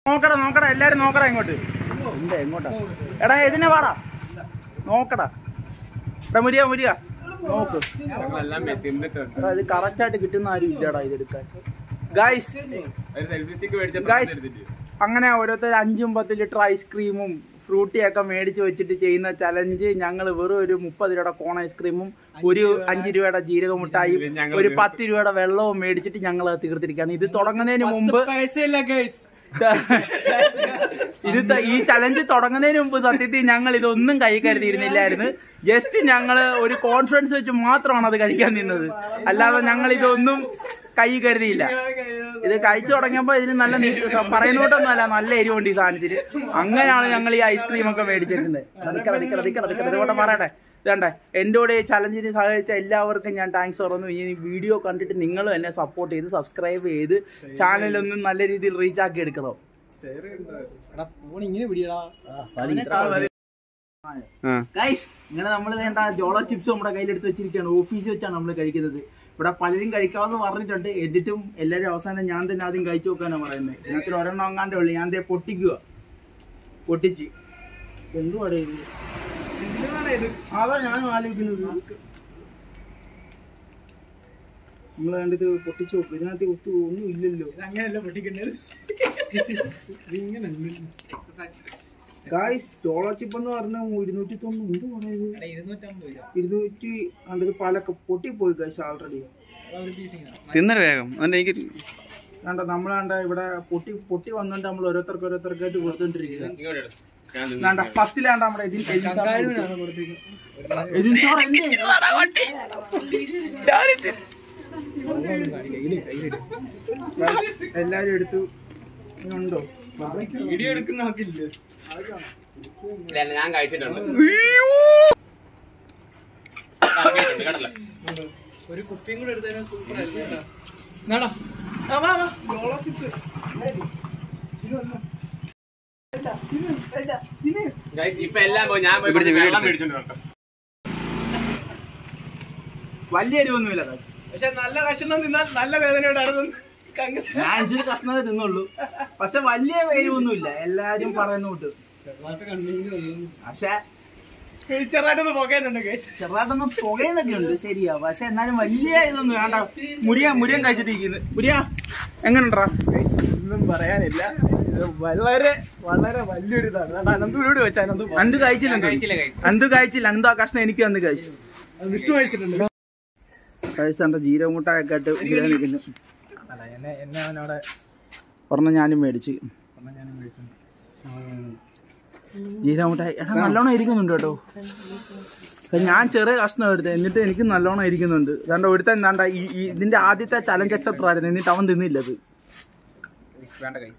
നോക്കടാ നോക്കടാ എല്ലാരും നോക്കടാ ഇങ്ങോട്ട് എന്താ എങ്ങോട്ടാ എടാ എതിനെ വാടാ നോക്കടാ എടാ മുരിക മുരിക നോക്ക് ഞങ്ങളെല്ലാം തിന്നിട്ടുണ്ട് എടാ ഇത് കറക്റ്റ് ആയിട്ട് കിട്ടുന്ന ആരും ഇല്ലടാ ഇതെടുക്കാൻ ഗൈസ് ഒരു സെൽഫി സ്റ്റിക്ക് മേടിച്ചപ്പോൾ ഗൈസ് അങ്ങനെ ഓരോരുത്തർ അഞ്ചും പത്ത് ലിറ്റർ ഐസ്ക്രീമും ഫ്രൂട്ടിയൊക്കെ മേടിച്ച് വെച്ചിട്ട് ചെയ്യുന്ന ചലഞ്ച് ഞങ്ങൾ വെറും ഒരു മുപ്പത് രൂപയുടെ കോൺ ഐസ്ക്രീമും ഒരു അഞ്ച് രൂപയുടെ ജീരക മുട്ടായും ഞങ്ങൾ ഒരു പത്ത് രൂപയുടെ വെള്ളവും മേടിച്ചിട്ട് ഞങ്ങൾ തീർത്തിരിക്കുകയാണ് ഇത് തുടങ്ങുന്നതിന് മുമ്പ് പൈസയില്ല ഗൈസ് ഇത് ത- ഈ ചലഞ്ച് തുടങ്ങുന്നതിന് മുമ്പ് സത്യത്തിൽ ഞങ്ങൾ ഇതൊന്നും കൈ കരുതിയിരുന്നില്ലായിരുന്നു ജസ്റ്റ് ഞങ്ങൾ ഒരു കോൺഫിഡൻസ് വെച്ച് മാത്രമാണ് അത് കഴിക്കാൻ നിന്നത് അല്ലാതെ ഞങ്ങൾ ഇതൊന്നും കൈ കരുതിയില്ല ഇത് കഴിച്ചു തുടങ്ങിയപ്പോ ഇതിന് നല്ല നി- പറയുന്നോട്ടൊന്നും അല്ല നല്ല എരിവുണ്ട് ഈ സാധനത്തിന് അങ്ങനെയാണ് ഞങ്ങൾ ഈ ഐസ്ക്രീം ഒക്കെ മേടിച്ചിരുന്നത് ഇതുകൊണ്ട് പറയട്ടെ ഇതണ്ടേ എൻ്റെ കൂടെ ഈ ചലഞ്ചിന് സഹായിച്ച എല്ലാവർക്കും ഞാൻ താങ്ക്സ് പറഞ്ഞു ഈ വീഡിയോ കണ്ടിട്ട് നിങ്ങളും എന്നെ സപ്പോർട്ട് ചെയ്ത് സബ്സ്ക്രൈബ് ചെയ്ത് ചാനലൊന്നും നല്ല രീതിയിൽ റീച്ച് ആക്കി എടുക്കണം ഫോൺ ഇങ്ങനെ പിടിയടാ ഗൈസ് ഇങ്ങനെ നമ്മൾ വേണ്ട ജോളോ ചിപ്സ് നമ്മുടെ കയ്യിലെടുത്ത് വെച്ചിരിക്കുകയാണ് ഓഫീസിൽ വെച്ചാണ് നമ്മൾ കഴിക്കുന്നത് ഇവിടെ പലരും കഴിക്കാമെന്ന് പറഞ്ഞിട്ടുണ്ട് എന്നിട്ടും എല്ലാവരും അവസാനം ഞാൻ തന്നെ ആദ്യം കഴിച്ചു നോക്കാനാണ് പറയുന്നത് ഇതിനകത്തിൽ ഒരെണ്ണം അങ്ങാണ്ടേ ഉള്ളു ഞാൻ ദേ പൊട്ടിക്കുക പൊട്ടിച്ച് എന്തുവാടേ ഇത് അതാ ഞാനും ആലോചിക്കുന്നത് നമ്മൾ കണ്ടിട്ട് പൊട്ടിച്ച് നോക്കും ഇതിനകത്ത് ഒത്തു ഒന്നും ഇല്ലല്ലോ അങ്ങനെയല്ല പൊട്ടിക്കേണ്ടത് ഇങ്ങനെ ഗായ്സ് ജോളോ ചിപ്പ് എന്ന് പറഞ്ഞാൽ ഇരുന്നൂറ്റി തൊണ്ണൂറ് എന്ത് പറയുന്നത് ഇരുന്നൂറ്റമ്പത് രൂപ ഇരുന്നൂറ്റി കണ്ടത് പാലൊക്കെ പൊട്ടിപ്പോയി ഗൈസ് ആൾറെഡി അതാ ഒരു പീസ് ഇങ്ങനെ തിന്നര് വേഗം എന്നിട്ട് എനിക്ക് കണ്ട നമ്മളാണ്ട ഇവിടെ പൊട്ടി പൊട്ടി വന്നോണ്ട് നമ്മൾ ഓരോരുത്തർക്ക് ഓരോരുത്തർക്കായിട്ട് കൊടുത്തോണ്ടിരിക്കുക ഇങ്ങോട്ട് എടു. ഞാൻ തിന്നു. വേണ്ട ഫസ്റ്റിലാണ്ട നമ്മുടെ ഇതിൽ കങ്കാരുവിനാണ് കൊടുത്തേക്കുന്നത് എല്ലാരും എടുത്തു ഉണ്ടോ വീഡിയോ എടുക്കുന്ന ആക്കില്ലേ ഇല്ല, ഇല്ല, ഞാൻ കഴിച്ചിട്ടുണ്ട് ആ, കഴിച്ചിട്ടുണ്ട്, കേട്ടല്ലോ. ഒരു കുപ്പിയും കൂടെ എടുത്തതിന് സൂപ്പർ ആയിരുന്നു കേട്ടോ എന്നാടാ ആ, വാ, വാ. ജോളോ ചിപ്സ് Guys, ഇപ്പൊ എല്ലാം പോയി ഞാൻ പോയി കുറച്ച് വെള്ളം മേടിച്ചോണ്ട് വരട്ടെ. വലിയ എരിവൊന്നുമില്ല guys. പക്ഷെ നല്ല കഷണം തിന്നാൽ നല്ല വേദന ഉണ്ടായിരുന്നു കങ്ങ ഞാൻ അഞ്ചൊരു കഷ്ണമേ തിന്നുള്ളൂ പക്ഷെ വലിയ എരിവൊന്നുമില്ല എല്ലാരും പറയുന്ന കൂട്ട് പക്ഷെ ചെറുതായിട്ടൊന്ന് പോകാനുണ്ട് ഗൈസ് ചെറുതായിട്ടൊന്നും പുകയെന്നൊക്കെ ഉണ്ട് ശരിയാ പക്ഷെ എന്നാലും വലിയ ഇതൊന്നും വേണ്ട മുരിയ മുരിയൻ കഴിച്ചിട്ടിരിക്കുന്നു മുരിയ എങ്ങനെണ്ടാ ഒന്നും പറയാനില്ല ഇത് വളരെ വളരെ വലിയൊരു ഇതാണ് അതാണ് അനന്തൂരോട് വെച്ച അനന്തു അന്ത് കഴിച്ചില്ല കഴിച്ചില്ല, guys. അന്ത് കഴിച്ചില്ല അന്തോ ആ കഷ്ണം എനിക്ക് വന്ന് കഴിച്ചു അത് വിഷ്ണു കഴിച്ചിട്ടുണ്ട് കഴിച്ചാണ്ട് ജീരകമുട്ടായൊക്കെ ആയിട്ട് ഇങ്ങനെ നിൽക്കുന്നു അല്ല എന്നെ എന്നെ അവൻ അവിടെ ഒരെണ്ണം ഞാനും മേടിച്ച് ഞാനും കഴിച്ചിട്ടുണ്ട് ജീരകമുട്ടായി എടാ നല്ലോണം ഇരിക്കുന്നുണ്ട് കേട്ടോ അത് ഞാൻ ചെറിയ കഷ്ണം എടുത്തത് എന്നിട്ട് എനിക്ക് നല്ലോണം ഇരിക്കുന്നുണ്ട് അതുകൊണ്ട് ഒരുത്തൻ എന്താണ്ട ഈ ഈ ഇതിന്റെ ആദ്യത്തെ ചലഞ്ച് എക്സെപ്റ്റർ ആയിരുന്നു എന്നിട്ട് അവൻ തിന്നില്ല അത് വേണ്ട കൈ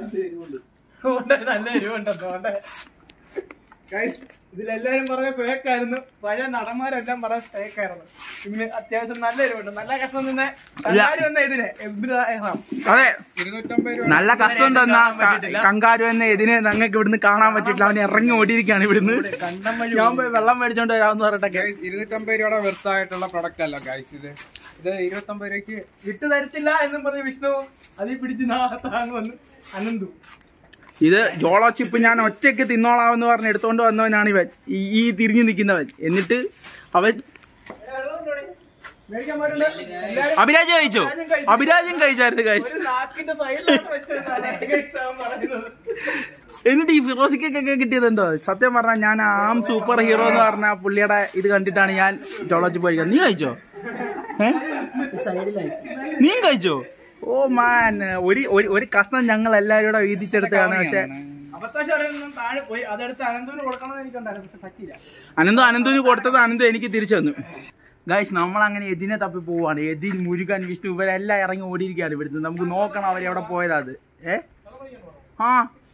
നല്ല എരിവുണ്ടോ ഗൈസ് ഇതിലെല്ലാരും പറഞ്ഞ ഫേക്കായിരുന്നു പഴയ നടന്മാരെല്ലാം പറഞ്ഞ ഫേക്കായിരുന്നു ഇതിന് അത്യാവശ്യം നല്ല എരിവുണ്ട് നല്ല കഷ്ണം നിന്ന് കണ്ടാരി വന്ന ഇതിന് എബ്രാഹിം. അതെ ഇരുന്നൂറ്റമ്പത് രൂപ നല്ല കഷ്ടം തന്ന കങ്കാരു എന്ന ഇതിനെ ഞങ്ങൾക്ക് ഇവിടുന്ന് കാണാൻ പറ്റിയിട്ടില്ല അവൻ ഇറങ്ങി ഓടിയിരിക്കുകയാണ് ഇവിടുന്ന് കണ്ടം വഴി ഞാൻ പോയി വെള്ളം മേടിച്ചോണ്ട് വരാമെന്ന് പറഞ്ഞിട്ടൊക്കെ ഗൈസ് ഇരുന്നൂറ്റമ്പത് രൂപയുടെ വെർത്തായിട്ടുള്ള പ്രൊഡക്റ്റ് അല്ല ഗൈസ് ഇത് ഇത് ഇരുപത്തൊമ്പത് രൂപയ്ക്ക് വിട്ടു തരത്തില്ല എന്നും പറഞ്ഞ് വിഷ്ണു അതിൽ പിടിച്ച് താങ്ങ് വന്ന് അനന്തു ഇത് ജോളോ ചിപ്പ് ഞാൻ ഒറ്റയ്ക്ക് തിന്നോളാമെന്ന് പറഞ്ഞ് എടുത്തോണ്ട് വന്നവനാണ് ഇവൻ ഈ ഈ തിരിഞ്ഞു നിൽക്കുന്നവൻ എന്നിട്ട് അവൻ മേടിക്കാൻ പാടില്ല എല്ലാരും അഭിരാജ് കഴിച്ചോ അഭിരാജും കഴിച്ചായിരുന്നു കഴിച്ചു ഒരു നാക്കിന്റെ സൈഡിലാണ് വെച്ചതാണ് ഗൈസ് അവൻ പറയുന്നത് എന്നിട്ട് ഈ ഫിറോസിക്കൊക്കെ കിട്ടിയത് എന്തോ സത്യം പറഞ്ഞാൽ ഞാൻ ആം സൂപ്പർ ഹീറോ എന്ന് പറഞ്ഞ പുള്ളിയുടെ ഇത് കണ്ടിട്ടാണ് ഞാൻ ജോളോ ചിപ്പ് കഴിക്കുന്നത് നീ കഴിച്ചോ ഏ? നീ കഴിച്ചോ ഓ മാൻ ഒരു ഒരു- ഒരു കഷ്ണം ഞങ്ങൾ എല്ലാവരും കൂടെ വീതിച്ചെടുത്തതാണ് പക്ഷെ അബദ്ധാശം താഴെ പോയി അതെടുത്ത് അനന്തൂന് കൊടുക്കണമെന്ന് എനിക്കുണ്ടായിരുന്നു പക്ഷെ പറ്റിയില്ല അനന്തു അനന്തുവിന് കൊടുത്തത് അനന്തു എനിക്ക് തിരിച്ചു തന്നു ഗൈസ് നമ്മൾ അങ്ങനെ എതിനെ തപ്പി പോവാണ് എതിൻ മുരുകൻ വിഷ്ണു ഇവരെല്ലാം ഇറങ്ങി ഓടിയിരിക്കുകയാണ് ഇവിടുന്ന് നമുക്ക് നോക്കണം അവരെവിടെ പോയതാ അത് ഏ ആ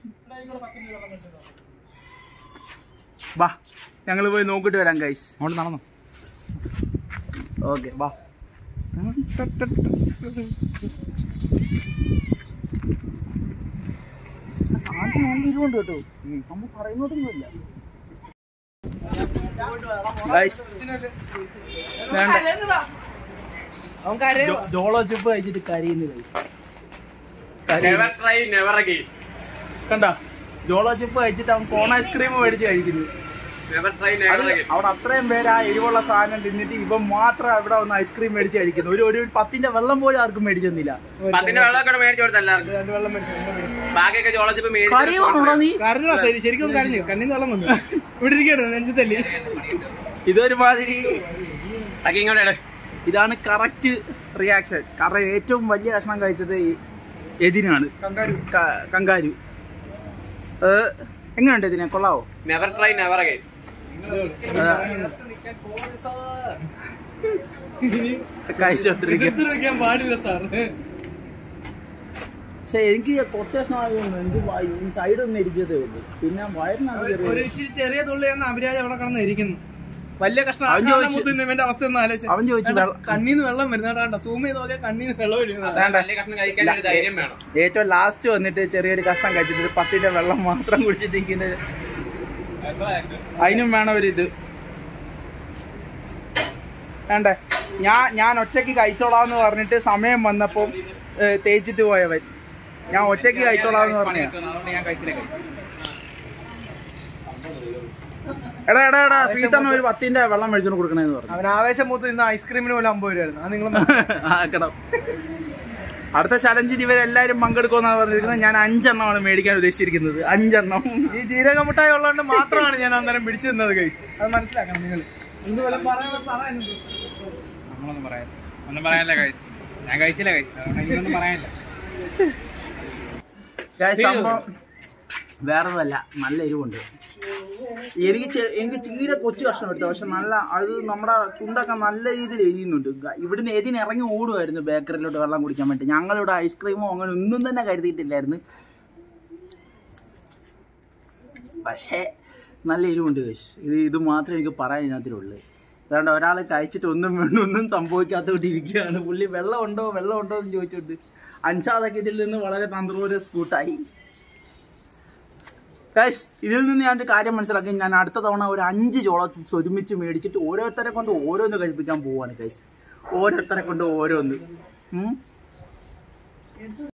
വാ ഞങ്ങൾ പോയി നോക്കിട്ട് വരാം ഗൈസ് അങ്ങോട്ട് നടന്നു ഓക്കെ വാ സാധനം നല്ല ഇരുവുണ്ട് കേട്ടോ നമ്മൾ പറയുന്നോട്ടൊന്നുമില്ല ഗൈസ് വേണ്ട അവൻ കരയുവാ. ജോ- ജോളോ ചിപ്പ് കഴിച്ചിട്ട് കരയുന്നു guys Never try, never again. കണ്ട ജോളോ ചിപ്പ് കഴിച്ചിട്ട് അവൻ കോൺ ഐസ്ക്രീം മേടിച്ച് കഴിക്കുന്നു നെവർ ട്രൈ അത് നെവർ അഗൈൻ അവിടെ അത്രയും പേര് ആ എരിവുള്ള സാധനം തിന്നിട്ട് ഇവൻ മാത്രം അവിടെ ഒന്ന് ഐസ്ക്രീം മേടിച്ച് കഴിക്കുന്നു ഒരു ഒരു പത്തിന്റെ വെള്ളം പോലും ആർക്കും മേടിച്ചു തന്നില്ല പത്തിന്റെ വെള്ളമൊക്കെ മേടിച്ചു കൊടുത്ത എല്ലാവർക്കും രണ്ട് വെള്ളം മേടിച്ചു രണ്ട് മേടിച്ചു. ബാക്കിയൊക്കെ ചോളച്ചിപ്പ് കരയുവാണോടാ നീ കരഞ്ഞടാ ശരി ശരിക്കും കരഞ്ഞു കണ്ണിന്ന് വെള്ളം വന്നു ഇവിടെ ഇരിക്കട്ടെ നെഞ്ചത്തല്ലേ ഇതൊരുമാതിരി ബാക്കി ഇങ്ങോട്ട് ഇട്. ഇതാണ് കറക്റ്റ് റിയാക്ഷൻ കാരണം ഏറ്റവും വലിയ കഷ്ണം കഴിച്ചത് ഈ എതിനാണ് ക- കങ്കാരു ഏഹ്, എങ്ങനെയുണ്ട് ഇതിനെ കൊള്ളാവോ നെവർ ട്രൈ നെവർ അഗൈൻ കഴിച്ചോണ്ടിരിക്കുക എതിർത്ത് നിൽക്കാൻ പാടില്ല സാർ പക്ഷെ എനിക്ക് കുറച്ച് കഷ്ണമായതുകൊണ്ട് എനിക്ക് വ- ഈ സൈഡ് ഒന്ന് ഇരിക്കത്തേ ഉള്ളൂ പിന്നെ വയറിനകത്ത് ഒരു ചെറിയ ഇച്ചിരി ചെറിയ തുള്ളിയാണ് അഭിരാജ് അവിടെ കിടന്ന് ഇരിക്കുന്നു വലിയ കഷ്ണം അവൻ ആക്കാതെ ചോദിച്ചു. മുത്തുന്ന ഇവന്റെ അവസ്ഥ ഒന്ന് ആലോചിച്ച് അവൻ ചോദിച്ചു വെള്ളം- കണ്ണീന്ന് വെള്ളം വരുന്ന സൂം ചെയ്ത് നോക്കിയാൽ കണ്ണീന്ന് വെള്ളം വരുന്നത് വലിയ കഷ്ണം കഴിക്കാൻ ഒരു ധൈര്യം വേണം ഏറ്റവും ലാസ്റ്റ് വന്നിട്ട് ചെറിയൊരു കഷ്ണം കഴിച്ചിട്ട് ഒരു പത്തിന്റെ വെള്ളം മാത്രം കുടിച്ചിട്ടിരിക്കുന്നത് അതിനും വേണം ഒരു ഇത് വേണ്ടേ ഞാൻ ഞാൻ ഒറ്റയ്ക്ക് കഴിച്ചോളാന്ന് പറഞ്ഞിട്ട് സമയം വന്നപ്പം ഏ, തേച്ചിട്ട് പോയവൻ ഞാൻ ഒറ്റയ്ക്ക് കഴിച്ചോളാന്ന് പറഞ്ഞ അതുകൊണ്ട് ഞാൻ കഴിച്ചില്ല എടാ എടാ എടാ സീതണ്ണ ഒരു പത്തിന്റെ വെള്ളം മേടിച്ചോണ്ട് കൊടുക്കണേന്ന് പറഞ്ഞു അവൻ ആവേശം മൂത്ത് ഇന്ന് ഐസ്ക്രീമിന് പോലെ അമ്പത് രൂപയായിരുന്നു അത് നിങ്ങൾ ആക്കണം അടുത്ത ചലഞ്ചിൽ ഇവരെല്ലാരും പങ്കെടുക്കുമെന്നാണ് പറഞ്ഞിരിക്കുന്നത് ഞാൻ അഞ്ചെണ്ണമാണ് മേടിക്കാൻ ഉദ്ദേശിച്ചിരിക്കുന്നത് അഞ്ചെണ്ണം ഈ ജീരക മുട്ടായി ഉള്ളതുകൊണ്ട് മാത്രമാണ് ഞാൻ അന്നേരം പിടിച്ചു നിന്നത് കൈസ് അത് മനസ്സിലാക്കണം നിങ്ങൾ എന്തുപോലെ പറയാൻ പറയാനുണ്ട് നമ്മളൊന്നും പറയാം ഒന്നും പറയാനില്ല കൈസ് ഞാൻ കഴിച്ചില്ല കൈസ് അതുകൊണ്ട് എനിക്കൊന്നും പറയാനില്ല Guys, സംഭവം വേറൊന്നുമല്ല നല്ല എരിവുണ്ട് എനിക്ക് ചെ- എനിക്ക് തീരെ കൊച്ചു കഷ്ണം എടുത്തു പക്ഷെ നല്ല അത് നമ്മുടെ ചുണ്ടൊക്കെ നല്ല രീതിയിൽ എരിയുന്നുണ്ട് ഗ- ഇവിടുന്ന് എരിന് ഇറങ്ങി ഓടുമായിരുന്നു ബേക്കറിയിലോട്ട് വെള്ളം കുടിക്കാൻ വേണ്ടി ഞങ്ങളിവിടെ ഐസ്ക്രീമോ അങ്ങനെ ഒന്നും തന്നെ കരുതിയിട്ടില്ലായിരുന്നു പക്ഷേ നല്ല എരിവുണ്ട് guys. ഇത് ഇത് മാത്രമേ എനിക്ക് പറയാൻ ഇതിനകത്തിലുള്ളൂ അതുകൊണ്ട് ഒരാൾ കഴിച്ചിട്ട് ഒന്നും വേണ്ട ഒന്നും സംഭവിക്കാത്തോട്ട് ഇരിക്കുകയാണ് പുള്ളി വെള്ളം ഉണ്ടോ വെള്ളം ഉണ്ടോ എന്ന് ചോദിച്ചോട്ട് അൻഷാദൊക്കെ ഇതിൽ നിന്ന് വളരെ തന്ത്രപൂര സ്കൂട്ടായി ഗൈസ് ഇതിൽ നിന്ന് ഞാൻ ഒരു കാര്യം മനസ്സിലാക്കി ഞാൻ അടുത്ത തവണ ഒരു അഞ്ച് ചോള ചിപ്സ് ഒരുമിച്ച് മേടിച്ചിട്ട് ഓരോരുത്തരെ കൊണ്ട് ഓരോന്ന് കഴിപ്പിക്കാൻ പോവാണ് ഗൈസ് ഓരോരുത്തരെ കൊണ്ട് ഓരോന്ന് ഉം.